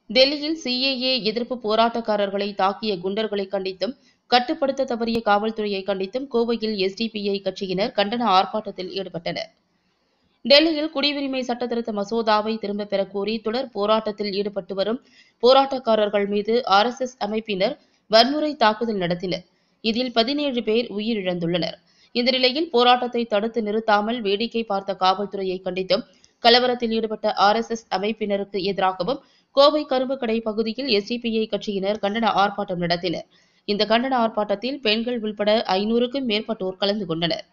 டெல்லியில் சிஏஏ எதிர்ப்பு போராட்டக்காரர்களை தாக்கிய குண்டர்களை கண்டித்தும் கட்டுப்படுத்த தவறிய காவல்துறையை கண்டித்தும் கோவையில் எஸ்டிபிஐ கட்சியினர் கண்டன ஆர்ப்பாட்டத்தில் ஈடுபட்டனர் டெல்லியில் குடியுரிமை சட்டத்திருத்த மசோதாவை திரும்பப் பெறக் கோரி தொடர் போராட்டத்தில் ஈடுபட்டு வரும் போராட்டக்காரர்கள் மீது ஆர்எஸ்எஸ் அமைப்பினர் வன்முறை தாக்குதல் நடத்தினர் இதில் பதினேழு பேர் உயிரிழந்துள்ளனர் இந்த நிலையில் போராட்டத்தை தடுத்து நிறுத்தாமல் வேடிக்கை பார்த்த காவல்துறையை கண்டித்தும் கலவரத்தில் ஈடுபட்ட ஆர்எஸ்எஸ் அமைப்பினருக்கு எதிராகவும் கோவை கரும்புக்கடை பகுதியில் எஸ்டிபிஐ கட்சியினர் கண்டன ஆர்ப்பாட்டம் நடத்தினர் இந்த கண்டன ஆர்ப்பாட்டத்தில் பெண்கள் உள்பட ஐநூறுக்கும் மேற்பட்டோர் கலந்து கொண்டனர்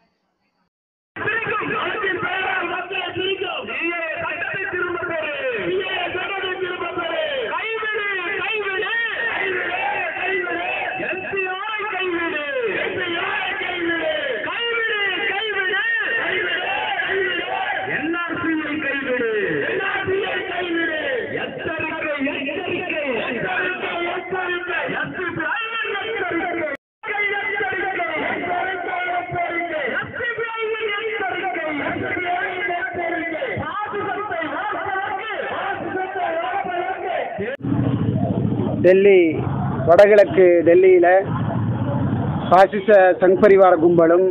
டெல்லி வடகிழக்கு டெல்லியில் பாசிச சங் பரிவார கும்பலும்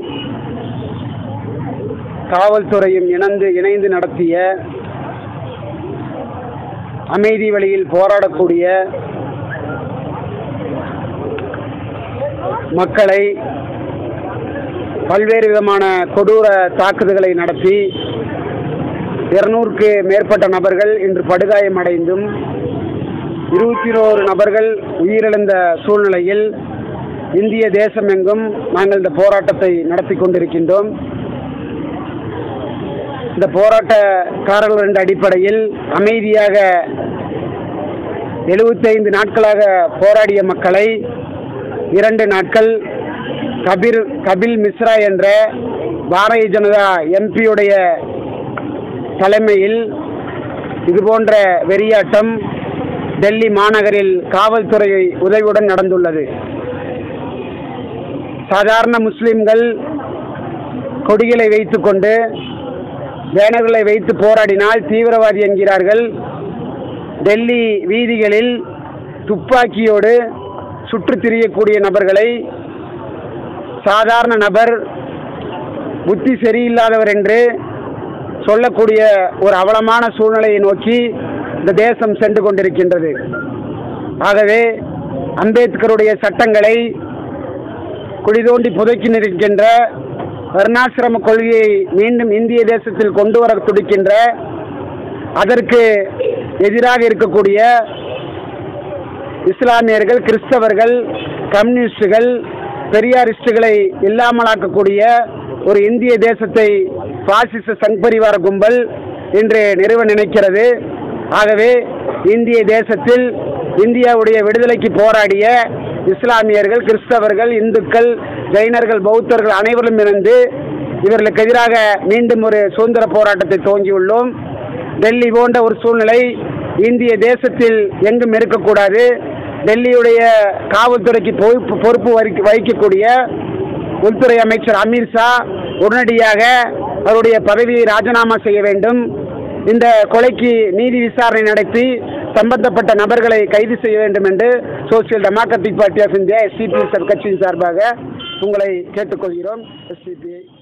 காவல்துறையும் இணைந்து இணைந்து நடத்திய அமைதி வழியில் போராடக்கூடிய மக்களை பல்வேறு விதமான கொடூர தாக்குதல்களை நடத்தி இருநூறுக்கு மேற்பட்ட நபர்கள் இன்று படுகாயமடைந்தும் இருபத்தி ஓரு நபர்கள் உயிரிழந்த சூழ்நிலையில் இந்திய தேசமெங்கும் நாங்கள் இந்த போராட்டத்தை நடத்தி கொண்டிருக்கின்றோம் இந்த போராட்டக்காரர்கள் என்ற அடிப்படையில் அமைதியாக எழுபத்தைந்து நாட்களாக போராடிய மக்களை இரண்டு நாட்கள் கபிர் கபில் மிஸ்ரா என்ற பாரதிய ஜனதா எம்பியுடைய தலைமையில் இதுபோன்ற வெறியாட்டம் டெல்லி மாநகரில் காவல்துறை உதவியுடன் நடந்துள்ளது சாதாரண முஸ்லிம்கள் கொடிகளை வைத்துக்கொண்டு பேனர்களை வைத்து போராடினால் தீவிரவாதி என்கிறார்கள் டெல்லி வீதிகளில் துப்பாக்கியோடு சுற்றித் திரியக்கூடிய நபர்களை சாதாரண நபர் புத்தி சரியில்லாதவர் என்று சொல்லக்கூடிய ஒரு அவலமான சூழ்நிலையை நோக்கி இந்த தேசம் சென்று கொண்டிருக்கின்றது ஆகவே அம்பேத்கருடைய சட்டங்களை குடிதோண்டி புதைக்கி நிற்கின்ற வர்ணாசிரம கொள்கையை மீண்டும் இந்திய தேசத்தில் கொண்டு வர துடிக்கின்ற அதற்கு எதிராக இருக்கக்கூடிய இஸ்லாமியர்கள் கிறிஸ்தவர்கள் கம்யூனிஸ்டுகள் பெரியாரிஸ்டுகளை இல்லாமலாக்கக்கூடிய ஒரு இந்திய தேசத்தை பாசிச சங் பரிவார கும்பல் இன்று நிறுவ நினைக்கிறது ஆகவே இந்திய தேசத்தில் இந்தியாவுடைய விடுதலைக்கு போராடிய இஸ்லாமியர்கள் கிறிஸ்தவர்கள் இந்துக்கள் ஜைனர்கள் பௌத்தர்கள் அனைவரும் இருந்து இவர்களுக்கு எதிராக மீண்டும் ஒரு சுதந்திர போராட்டத்தை துவங்கியுள்ளோம் டெல்லி போன்ற ஒரு சூழ்நிலை இந்திய தேசத்தில் எங்கும் இருக்கக்கூடாது டெல்லியுடைய காவல்துறைக்கு பொறுப்பு பொறுப்பு வகிக்க- வகிக்கக்கூடிய உள்துறை அமைச்சர் அமித்ஷா உடனடியாக அவருடைய பதவியை ராஜினாமா செய்ய வேண்டும் இந்த கொலைக்கு நீதி விசாரணை நடத்தி சம்பந்தப்பட்ட நபர்களை கைது செய்ய வேண்டும் என்று social democratic party of India SDP கட்சியின் சார்பாக உங்களை கேட்டுக்கொள்கிறோம் எஸ்டிபி